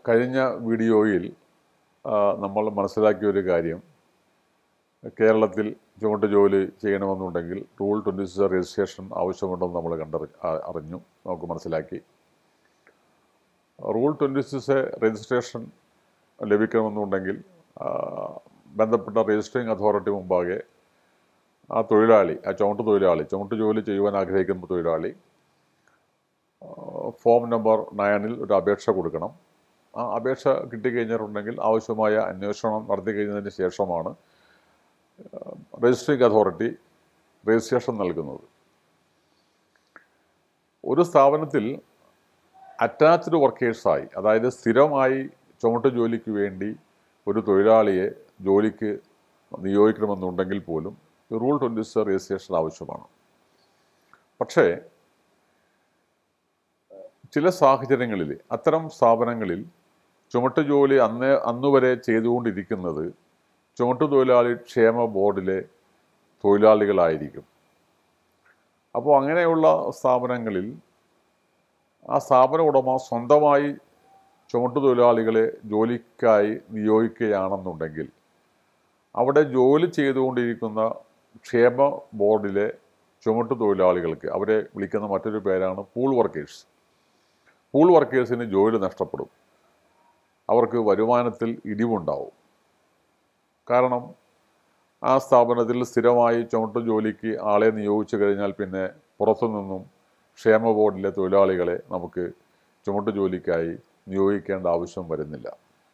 കഴിഞ്ഞ വീഡിയോയിൽ ആ, നമ്മൾ മനസ്സിലാക്കിയ ഒരു കാര്യം കേരളത്തിൽ ചുമട്ട് ജോലി ചെയ്യണമെന്നുണ്ടെങ്കിൽ റൂൾ ട്വൻറ്റി സിക്സ് രജിസ്ട്രേഷൻ ആവശ്യമുണ്ടെന്ന് നമ്മൾ കണ്ടറി ആ- അറിഞ്ഞു നമുക്ക് മനസ്സിലാക്കി റൂൾ ട്വൻറ്റി സിക്സ് രജിസ്ട്രേഷൻ ലഭിക്കണമെന്നുണ്ടെങ്കിൽ ആ, ബന്ധപ്പെട്ട രജിസ്ട്രിങ് അതോറിറ്റി മുമ്പാകെ ആ തൊഴിലാളി ആ ചുമട്ട് തൊഴിലാളി ചുമട്ട് ജോലി ചെയ്യുവാൻ ആഗ്രഹിക്കുന്ന തൊഴിലാളി ആ, ഫോം നമ്പർ നയനിൽ ഒരു അപേക്ഷ കൊടുക്കണം ആ അപേക്ഷ കിട്ടിക്കഴിഞ്ഞിട്ടുണ്ടെങ്കിൽ ആവശ്യമായ അന്വേഷണം നടത്തി കഴിഞ്ഞതിന് ശേഷമാണ് രജിസ്ട്രിങ് അതോറിറ്റി രജിസ്ട്രേഷൻ നൽകുന്നത് ഒരു സ്ഥാപനത്തിൽ അറ്റാച്ച്ഡ് വർക്കേഴ്സായി അതായത് സ്ഥിരമായി ചുമട്ട് ജോലിക്ക് വേണ്ടി ഒരു തൊഴിലാളിയെ ജോലിക്ക് നിയോഗിക്കണമെന്നുണ്ടെങ്കിൽ പോലും റൂൾ ട്വൻറ്റി സിക്സ് രജിസ്ട്രേഷൻ ആവശ്യമാണ് പക്ഷേ ചില സാഹചര്യങ്ങളിൽ അത്തരം സ്ഥാപനങ്ങളിൽ ചുമട്ട് ജോലി അന്ന് അന്നുവരെ ചെയ്തുകൊണ്ടിരിക്കുന്നത് ചുമട്ട് തൊഴിലാളി ക്ഷേമ ബോർഡിലെ തൊഴിലാളികളായിരിക്കും അപ്പോൾ അങ്ങനെയുള്ള സ്ഥാപനങ്ങളിൽ ആ സ്ഥാപന ഉടമ സ്വന്തമായി ചുമട്ട് തൊഴിലാളികളെ ജോലിക്കായി നിയോഗിക്കുകയാണെന്നുണ്ടെങ്കിൽ അവിടെ ജോലി ചെയ്തുകൊണ്ടിരിക്കുന്ന ക്ഷേമ ബോർഡിലെ ചുമട്ട് തൊഴിലാളികൾക്ക് അവരെ വിളിക്കുന്ന മറ്റൊരു പേരാണ് പൂൾ വർക്കേഴ്സ് പൂൾ വർക്കേഴ്സിന് ജോലി നഷ്ടപ്പെടും അവർക്ക് വരുമാനത്തിൽ ഇടിവുണ്ടാവും കാരണം ആ സ്ഥാപനത്തിൽ സ്ഥിരമായി ചുമട്ട് ജോലിക്ക് ആളെ നിയോഗിച്ചു കഴിഞ്ഞാൽ പിന്നെ പുറത്തു നിന്നും ക്ഷേമ ബോർഡിലെ തൊഴിലാളികളെ നമുക്ക് ചുമട്ട് ജോലിക്കായി നിയോഗിക്കേണ്ട ആവശ്യം വരുന്നില്ല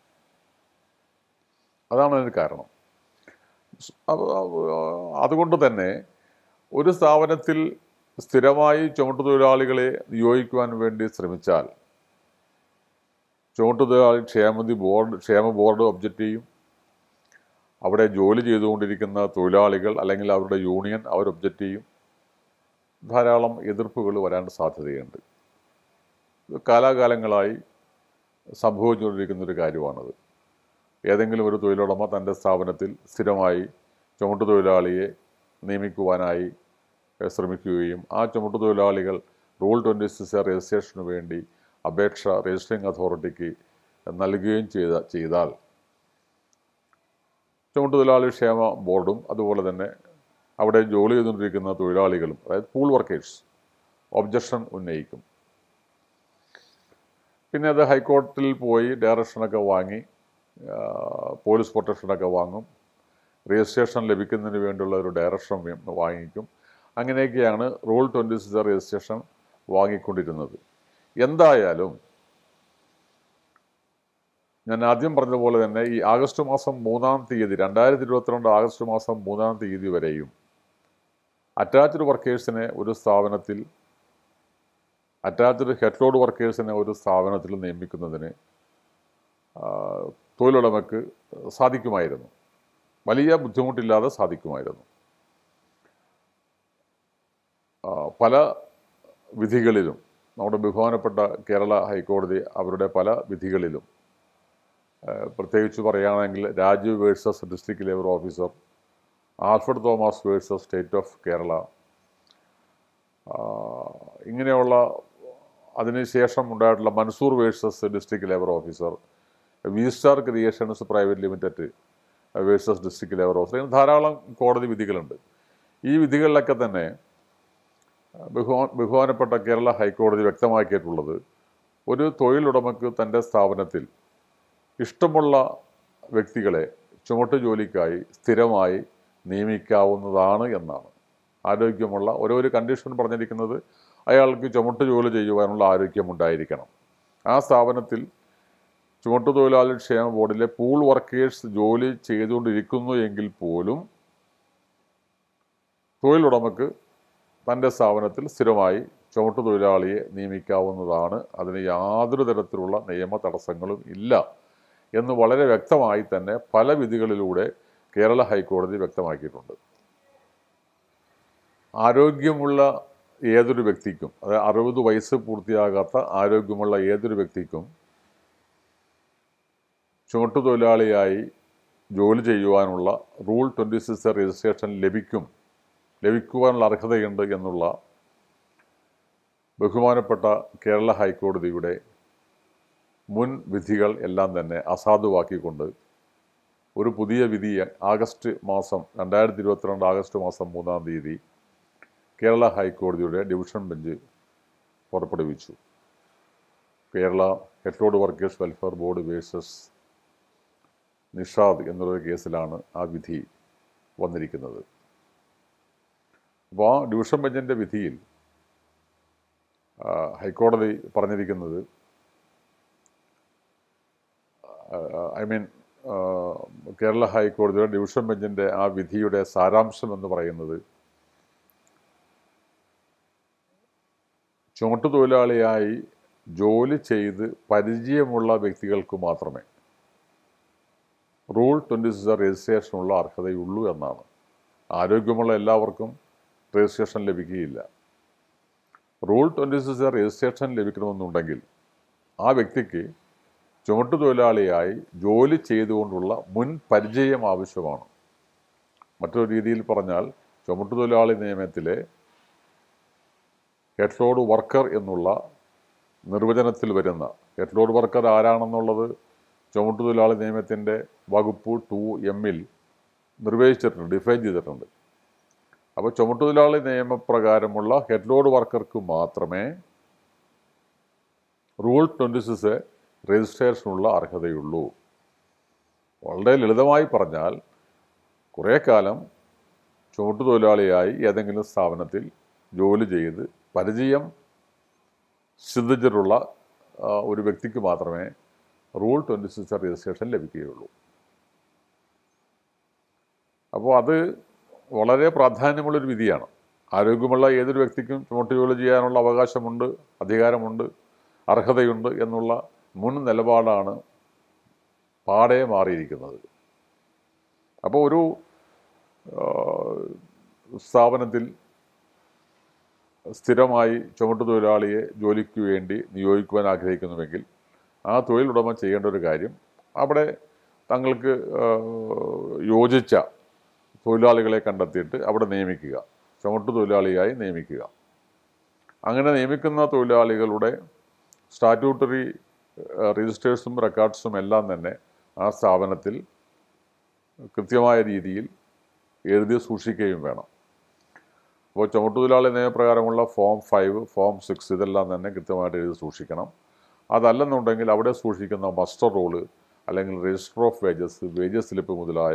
അതാണ് അതിന് കാരണം സ് അത് അതുകൊണ്ട് തന്നെ ഒരു സ്ഥാപനത്തിൽ സ്ഥിരമായി ചുമട്ട് തൊഴിലാളികളെ നിയോഗിക്കുവാൻ വേണ്ടി ശ്രമിച്ചാൽ ചുമട്ട് തൊഴിലാളി ക്ഷേമതി ബോർഡ് ക്ഷേമ ബോർഡ് ഒബ്ജക്റ്റ് ചെയ്യും അവിടെ ജോലി ചെയ്തുകൊണ്ടിരിക്കുന്ന തൊഴിലാളികൾ അല്ലെങ്കിൽ അവരുടെ യൂണിയൻ അവർ ഒബ്ജക്റ്റ് ചെയ്യും ധാരാളം എതിർപ്പുകൾ വരാൻ സാധ്യതയുണ്ട് ഇത് കാലാകാലങ്ങളായി സംഭവിച്ചുകൊണ്ടിരിക്കുന്ന ഒരു കാര്യമാണത് ഏതെങ്കിലും ഒരു തൊഴിലുടമ തൻ്റെ സ്ഥാപനത്തിൽ സ്ഥിരമായി ചുമട്ട് തൊഴിലാളിയെ നിയമിക്കുവാനായി എഹ്, ശ്രമിക്കുകയും ആ ചുമട്ട് തൊഴിലാളികൾ റൂൾ ട്വൻറ്റി സിക്സ് രജിസ്ട്രേഷന് വേണ്ടി അപേക്ഷ രജിസ്ട്രിങ് അതോറിറ്റിക്ക് നൽകുകയും ചെയ്ത ചെയ്താൽ ചുമട്ട് തൊഴിലാളി ക്ഷേമ ബോർഡും അതുപോലെ തന്നെ അവിടെ ജോലി ചെയ്തുകൊണ്ടിരിക്കുന്ന തൊഴിലാളികളും അതായത് പൂൾ വർക്കേഴ്സ് ഒബ്ജക്ഷൻ ഉന്നയിക്കും പിന്നെ അത് ഹൈക്കോടതിയിൽ പോയി ഡയറക്ഷനൊക്കെ വാങ്ങി ആ, പോലീസ് പ്രൊട്ടക്ഷനൊക്കെ വാങ്ങും രജിസ്ട്രേഷൻ ലഭിക്കുന്നതിന് വേണ്ടിയുള്ള ഒരു ഡയറക്ഷൻ വേ- വാങ്ങിക്കും അങ്ങനെയൊക്കെയാണ് റൂൾ ട്വൻറ്റി സിക്സ് രജിസ്ട്രേഷൻ വാങ്ങിക്കൊണ്ടിരുന്നത് എന്തായാലും ഞാൻ ആദ്യം പറഞ്ഞതുപോലെ തന്നെ ഈ ആഗസ്റ്റ് മാസം മൂന്നാം തീയതി രണ്ടായിരത്തി ഇരുപത്തിരണ്ട് ആഗസ്റ്റ് മാസം മൂന്നാം തീയതി വരെയും അറ്റാച്ച്ഡ് വർക്കേഴ്സിനെ ഒരു സ്ഥാപനത്തിൽ അറ്റാച്ച്ഡ് ഹെഡ് ലോഡ് വർക്കേഴ്സിനെ ഒരു സ്ഥാപനത്തിൽ നിയമിക്കുന്നതിന് ആ, തൊഴിലുടമയ്ക്ക് സാധിക്കുമായിരുന്നു വലിയ ബുദ്ധിമുട്ടില്ലാതെ സാധിക്കുമായിരുന്നു ആ, പല വിധികളിലും നമ്മുടെ ബഹുമാനപ്പെട്ട കേരള ഹൈക്കോടതി അവരുടെ പല വിധികളിലും ആ, പ്രത്യേകിച്ച് പറയുകയാണെങ്കിൽ Rajeev versus district labour officer Alfred Thomas versus state of Kerala ആ, ഇങ്ങനെയുള്ള അതിനുശേഷം ഉണ്ടായിട്ടുള്ള Mansoor versus district labour officer V Star Creations private limited versus district labour officer ഇങ്ങനെ ധാരാളം കോടതി വിധികളുണ്ട് ഈ വിധികളിലൊക്കെ തന്നെ ബഹുമാ ബഹുമാനപ്പെട്ട കേരള ഹൈക്കോടതി വ്യക്തമാക്കിയിട്ടുള്ളത് ഒരു തൊഴിലുടമയ്ക്ക് തൻ്റെ സ്ഥാപനത്തിൽ ഇഷ്ടമുള്ള വ്യക്തികളെ ചുമട്ട് ജോലിക്കായി സ്ഥിരമായി നിയമിക്കാവുന്നതാണ് എന്നാണ് ആരോഗ്യമുള്ള ഓരോ ഒരു കണ്ടീഷൻ പറഞ്ഞിരിക്കുന്നത് അയാൾക്ക് ചുമട്ട് ജോലി ചെയ്യുവാനുള്ള ആരോഗ്യമുണ്ടായിരിക്കണം ആ സ്ഥാപനത്തിൽ ചുമട്ട് തൊഴിലാളി ക്ഷേമ ബോർഡിലെ പൂൾ വർക്കേഴ്സ് ജോലി ചെയ്തുകൊണ്ടിരിക്കുന്നു എങ്കിൽ പോലും തൊഴിലുടമക്ക് തൻ്റെ സ്ഥാപനത്തിൽ സ്ഥിരമായി ചുമട്ട് തൊഴിലാളിയെ നിയമിക്കാവുന്നതാണ് അതിന് യാതൊരു തരത്തിലുള്ള നിയമ തടസ്സങ്ങളും ഇല്ല എന്ന് വളരെ വ്യക്തമായി തന്നെ പല വിധികളിലൂടെ കേരള ഹൈക്കോടതി വ്യക്തമാക്കിയിട്ടുണ്ട് ആരോഗ്യമുള്ള ഏതൊരു വ്യക്തിക്കും അതായത് അറുപത് വയസ്സ് പൂർത്തിയാകാത്ത ആരോഗ്യമുള്ള ഏതൊരു വ്യക്തിക്കും ചുമട്ടുതൊഴിലാളിയായി ജോലി ചെയ്യുവാനുള്ള റൂൾ ട്വൻറ്റി സിക്സ് രജിസ്ട്രേഷൻ ലഭിക്കും ലഭിക്കുവാനുള്ള അർഹതയുണ്ട് എന്നുള്ള ബഹുമാനപ്പെട്ട കേരള ഹൈക്കോടതിയുടെ മുൻ വിധികൾ എല്ലാം തന്നെ അസാധുവാക്കിക്കൊണ്ട് ഒരു പുതിയ വിധി ആഗസ്റ്റ് മാസം രണ്ടായിരത്തി ഇരുപത്തിരണ്ട് ആഗസ്റ്റ് മാസം മൂന്നാം തീയതി കേരള ഹൈക്കോടതിയുടെ ഡിവിഷൻ ബെഞ്ച് പുറപ്പെടുവിച്ചു Kerala head workers welfare board versus Nishad എന്നുള്ള കേസിലാണ് ആ വിധി വന്നിരിക്കുന്നത് അപ്പോൾ ആ ഡിവിഷൻ ബെഞ്ചിൻ്റെ വിധിയിൽ ആ, ഹൈക്കോടതി പറഞ്ഞിരിക്കുന്നത് ഐ മീൻ കേരള ഹൈക്കോടതിയുടെ ഡിവിഷൻ ബെഞ്ചിൻ്റെ ആ വിധിയുടെ സാരാംശം എന്ന് പറയുന്നത് ചുമട്ടുതൊഴിലാളിയായി ജോലി ചെയ്ത് പരിചയമുള്ള വ്യക്തികൾക്ക് മാത്രമേ റൂൾ ട്വൻറ്റി സിക്സ് രജിസ്ട്രേഷനുള്ള അർഹതയുള്ളൂ എന്നാണ് ആരോഗ്യമുള്ള എല്ലാവർക്കും രജിസ്ട്രേഷൻ ലഭിക്കുകയില്ല റൂൾ ട്വൻറ്റി സിക്സ് രജിസ്ട്രേഷൻ ലഭിക്കണമെന്നുണ്ടെങ്കിൽ ആ വ്യക്തിക്ക് ചുമട്ടുതൊഴിലാളിയായി ജോലി ചെയ്തുകൊണ്ടുള്ള മുൻ പരിചയം ആവശ്യമാണ് മറ്റൊരു രീതിയിൽ പറഞ്ഞാൽ ചുമട്ടുതൊഴിലാളി നിയമത്തിലെ ഹെഡ് ലോഡ് വർക്കർ എന്നുള്ള നിർവചനത്തിൽ വരുന്ന ഹെഡ് ലോഡ് വർക്കർ ആരാണെന്നുള്ളത് ചുമട്ടുതൊഴിലാളി നിയമത്തിൻ്റെ വകുപ്പ് ടു എമ്മിൽ നിർവചിച്ചിട്ടുണ്ട് ഡിഫൈൻ ചെയ്തിട്ടുണ്ട് അപ്പോൾ ചുമട്ടുതൊഴിലാളി നിയമപ്രകാരമുള്ള ഹെഡ് ലോഡ് വർക്കർക്ക് മാത്രമേ റൂൾ ട്വൻറ്റി സിക്സ് രജിസ്ട്രേഷനുള്ള അർഹതയുള്ളൂ വളരെ ലളിതമായി പറഞ്ഞാൽ കുറേ കാലം ചുമട്ടുതൊഴിലാളിയായി ഏതെങ്കിലും സ്ഥാപനത്തിൽ ജോലി ചെയ്ത് പരിചയം സിദ്ധിച്ചിട്ടുള്ള ആ, ഒരു വ്യക്തിക്ക് മാത്രമേ റൂൾ ട്വൻറ്റി സിക്സ് രജിസ്ട്രേഷൻ ലഭിക്കുകയുള്ളൂ അപ്പോൾ അത് വളരെ പ്രാധാന്യമുള്ളൊരു വിധിയാണ് ആരോഗ്യമുള്ള ഏതൊരു വ്യക്തിക്കും ചുമട്ട് ജോലി ചെയ്യാനുള്ള അവകാശമുണ്ട് അധികാരമുണ്ട് അർഹതയുണ്ട് എന്നുള്ള മുൻ നിലപാടാണ് പാടെ മാറിയിരിക്കുന്നത് അപ്പോൾ ഒരു ആ, സ്ഥാപനത്തിൽ സ്ഥിരമായി ചുമട്ടുതൊഴിലാളിയെ ജോലിക്ക് വേണ്ടി നിയോഗിക്കുവാൻ ആഗ്രഹിക്കുന്നുവെങ്കിൽ ആ തൊഴിലുടമ ചെയ്യേണ്ട ഒരു കാര്യം അവിടെ തങ്ങൾക്ക് ആ, യോജിച്ച തൊഴിലാളികളെ കണ്ടെത്തിയിട്ട് അവിടെ നിയമിക്കുക ചുമട്ടുതൊഴിലാളിയായി നിയമിക്കുക അങ്ങനെ നിയമിക്കുന്ന തൊഴിലാളികളുടെ സ്റ്റാറ്റ്യൂട്ടറി രജിസ്റ്റേഴ്സും റെക്കോർഡ്സും എല്ലാം തന്നെ ആ സ്ഥാപനത്തിൽ കൃത്യമായ രീതിയിൽ എഴുതി സൂക്ഷിക്കുകയും വേണം അപ്പോൾ ചുമട്ടുതൊഴിലാളി നിയമപ്രകാരമുള്ള ഫോം ഫൈവ് ഫോം സിക്സ് ഇതെല്ലാം തന്നെ കൃത്യമായിട്ട് എഴുതി സൂക്ഷിക്കണം അതല്ലെന്നുണ്ടെങ്കിൽ അവിടെ സൂക്ഷിക്കുന്ന മസ്റ്റർ റോള് അല്ലെങ്കിൽ register of wages wages slip മുതലായ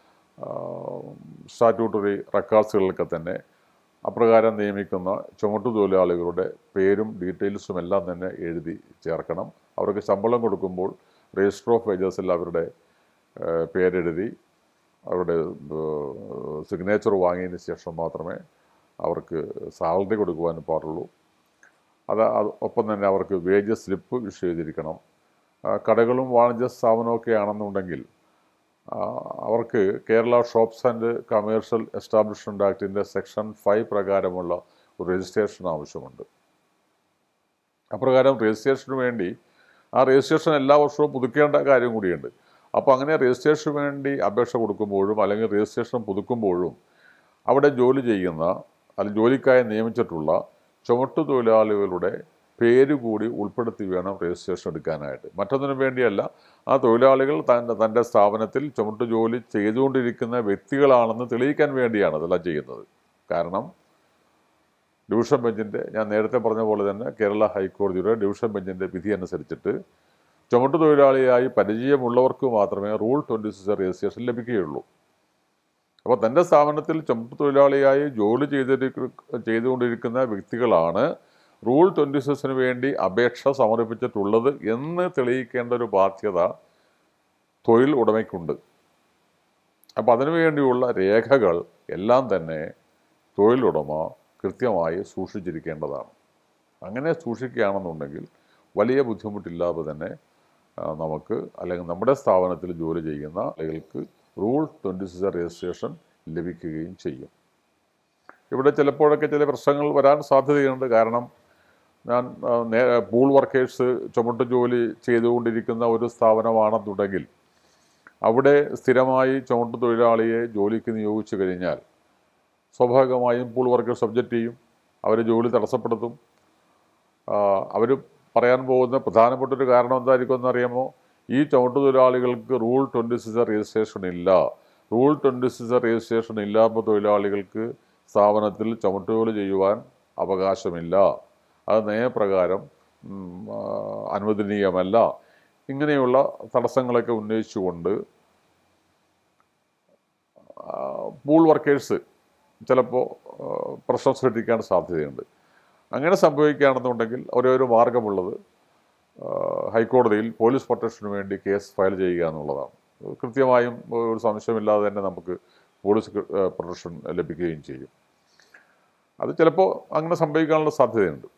സ്റ്റാറ്റ്യൂട്ടറി റെക്കോർഡ്സുകളിലൊക്കെ തന്നെ അപ്രകാരം നിയമിക്കുന്ന ചുമട്ടുതൊഴിലാളികളുടെ പേരും ഡീറ്റെയിൽസും എല്ലാം തന്നെ എഴുതി ചേർക്കണം അവർക്ക് ശമ്പളം കൊടുക്കുമ്പോൾ രജിസ്റ്റർ ഓഫ് വേജസിൽ അവരുടെ ഏഹ്, പേരെഴുതി അവരുടെ സിഗ്നേച്ചർ വാങ്ങിയതിന് ശേഷം മാത്രമേ അവർക്ക് സാലറി കൊടുക്കുവാൻ പാടുള്ളൂ അത് അത് ഒപ്പം തന്നെ അവർക്ക് വേജസ് സ്ലിപ്പ് ഇഷ്യൂ ചെയ്തിരിക്കണം ആ, കടകളും വാണിജ്യ സ്ഥാപനമൊക്കെ ആണെന്നുണ്ടെങ്കിൽ ആ, അവർക്ക് Kerala shops and commercial establishment ആക്ടിൻ്റെ സെക്ഷൻ ഫൈവ് പ്രകാരമുള്ള ഒരു രജിസ്ട്രേഷൻ ആവശ്യമുണ്ട് അപ്രകാരം രജിസ്ട്രേഷന് വേണ്ടി ആ രജിസ്ട്രേഷൻ എല്ലാ വർഷവും പുതുക്കേണ്ട കാര്യം കൂടിയുണ്ട് അപ്പോൾ അങ്ങനെ രജിസ്ട്രേഷന് വേണ്ടി അപേക്ഷ കൊടുക്കുമ്പോഴും അല്ലെങ്കിൽ രജിസ്ട്രേഷൻ പുതുക്കുമ്പോഴും അവിടെ ജോലി ചെയ്യുന്ന അല്ലെങ്കിൽ ജോലിക്കായി നിയമിച്ചിട്ടുള്ള ചുമട്ടു തൊഴിലാളികളുടെ പേര് കൂടി ഉൾപ്പെടുത്തി വേണം രജിസ്ട്രേഷൻ എടുക്കാനായിട്ട് മറ്റൊന്നിനും വേണ്ടിയല്ല ആ തൊഴിലാളികൾ തൻ്റെ തൻ്റെ സ്ഥാപനത്തിൽ ചുമട്ടു ജോലി ചെയ്തുകൊണ്ടിരിക്കുന്ന വ്യക്തികളാണെന്ന് തെളിയിക്കാൻ വേണ്ടിയാണ് ഇതെല്ലാം ചെയ്യുന്നത് കാരണം ഡിവിഷൻ ബെഞ്ചിൻ്റെ ഞാൻ നേരത്തെ പറഞ്ഞ പോലെ തന്നെ കേരള ഹൈക്കോടതിയുടെ ഡിവിഷൻ ബെഞ്ചിൻ്റെ വിധി അനുസരിച്ചിട്ട് ചുമട്ടു തൊഴിലാളിയായി പരിചയമുള്ളവർക്ക് മാത്രമേ റൂൾ ട്വൻറ്റി സിക്സ് രജിസ്ട്രേഷൻ ലഭിക്കുകയുള്ളൂ അപ്പോൾ തൻ്റെ സ്ഥാപനത്തിൽ ചുമട്ടു തൊഴിലാളിയായി ജോലി ചെയ്തിരിക്ക ചെയ്തുകൊണ്ടിരിക്കുന്ന വ്യക്തികളാണ് റൂൾ ട്വൻറ്റി സിക്സിന് വേണ്ടി അപേക്ഷ സമർപ്പിച്ചിട്ടുള്ളത് എന്ന് തെളിയിക്കേണ്ട ഒരു ബാധ്യത തൊഴിൽ ഉടമയ്ക്കുണ്ട് അപ്പോൾ അതിനുവേണ്ടിയുള്ള രേഖകൾ എല്ലാം തന്നെ തൊഴിലുടമ കൃത്യമായി സൂക്ഷിച്ചിരിക്കേണ്ടതാണ് അങ്ങനെ സൂക്ഷിക്കുകയാണെന്നുണ്ടെങ്കിൽ വലിയ ബുദ്ധിമുട്ടില്ലാതെ തന്നെ ആ, നമുക്ക് അല്ലെങ്കിൽ നമ്മുടെ സ്ഥാപനത്തിൽ ജോലി ചെയ്യുന്ന ആളുകൾക്ക് റൂൾ ട്വൻറ്റി സിക്സ് രജിസ്ട്രേഷൻ ലഭിക്കുകയും ചെയ്യും ഇവിടെ ചിലപ്പോഴൊക്കെ ചില പ്രശ്നങ്ങൾ വരാൻ സാധ്യതയുണ്ട് കാരണം ഞാൻ ആ, നേ പൂൾ വർക്കേഴ്സ് ചുമട്ട് ജോലി ചെയ്തുകൊണ്ടിരിക്കുന്ന ഒരു സ്ഥാപനമാണെന്നുണ്ടെങ്കിൽ അവിടെ സ്ഥിരമായി ചുമട്ട് തൊഴിലാളിയെ ജോലിക്ക് നിയോഗിച്ചു കഴിഞ്ഞാൽ സ്വാഭാവികമായും പൂൾ വർക്കേഴ്സ് സബ്ജക്റ്റ് ചെയ്യും അവർ ജോലി തടസ്സപ്പെടുത്തും അവർ പറയാൻ പോകുന്ന പ്രധാനപ്പെട്ട ഒരു കാരണം എന്തായിരിക്കും എന്നറിയാമോ ഈ ചുമട്ടുതൊഴിലാളികൾക്ക് റൂൾ ട്വൻറ്റി സിക്സ് രജിസ്ട്രേഷൻ ഇല്ല റൂൾ ട്വൻറ്റി സിക്സ് രജിസ്ട്രേഷൻ ഇല്ലാത്ത തൊഴിലാളികൾക്ക് സ്ഥാപനത്തിൽ ചുമട്ടുജോലി ചെയ്യുവാൻ അവകാശമില്ല അത് നിയമപ്രകാരം ഉം, ആ, അനുവദനീയമല്ല ഇങ്ങനെയുള്ള തടസ്സങ്ങളൊക്കെ ഉന്നയിച്ചുകൊണ്ട് പൂൾ വർക്കേഴ്സ് ചിലപ്പോൾ പ്രശ്നം സൃഷ്ടിക്കാൻ സാധ്യതയുണ്ട് അങ്ങനെ സംഭവിക്കുകയാണെന്നുണ്ടെങ്കിൽ ഒരേ ഒരു മാർഗമുള്ളത് ആ, ഹൈക്കോടതിയിൽ പോലീസ് പ്രൊട്ടക്ഷന് വേണ്ടി കേസ് ഫയൽ ചെയ്യുക എന്നുള്ളതാണ് കൃത്യമായും ഒരു സംശയമില്ലാതെ തന്നെ നമുക്ക് പോലീസ് പ്രൊട്ടക്ഷൻ ലഭിക്കുകയും ചെയ്യും അത് ചിലപ്പോൾ അങ്ങനെ സംഭവിക്കാനുള്ള സാധ്യതയുണ്ട്